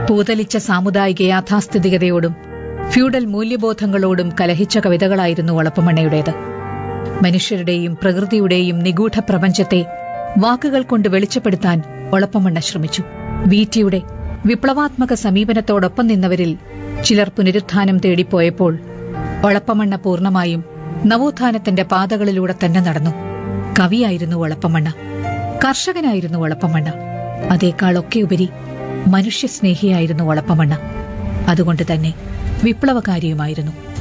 പൂതലിച്ച സാമുദായിക യാഥാസ്ഥിതികതയോടും ഫ്യൂഡൽ മൂല്യബോധങ്ങളോടും കലഹിച്ച കവിതകളായിരുന്നു ഒളപ്പമണ്ണയുടേത് മനുഷ്യരുടെയും പ്രകൃതിയുടെയും നിഗൂഢ പ്രപഞ്ചത്തെ വാക്കുകൾ കൊണ്ട് വെളിച്ചപ്പെടുത്താൻ ഒളപ്പമണ്ണ ശ്രമിച്ചു വീറ്റിയുടെ വിപ്ലവാത്മക സമീപനത്തോടൊപ്പം നിന്നവരിൽ ചിലർ പുനരുത്ഥാനം തേടിപ്പോയപ്പോൾ ഒളപ്പമണ്ണ പൂർണ്ണമായും നവോത്ഥാനത്തിന്റെ പാതകളിലൂടെ തന്നെ നടന്നു കവിയായിരുന്നു ഒളപ്പമണ്ണ കർഷകനായിരുന്നു ഒളപ്പമണ്ണ അതേക്കാളൊക്കെ ഉപരി മനുഷ്യസ്നേഹിയായിരുന്നു ഒളപ്പമണ്ണ അതുകൊണ്ട് തന്നെ വിപ്ലവകാരിയുമായിരുന്നു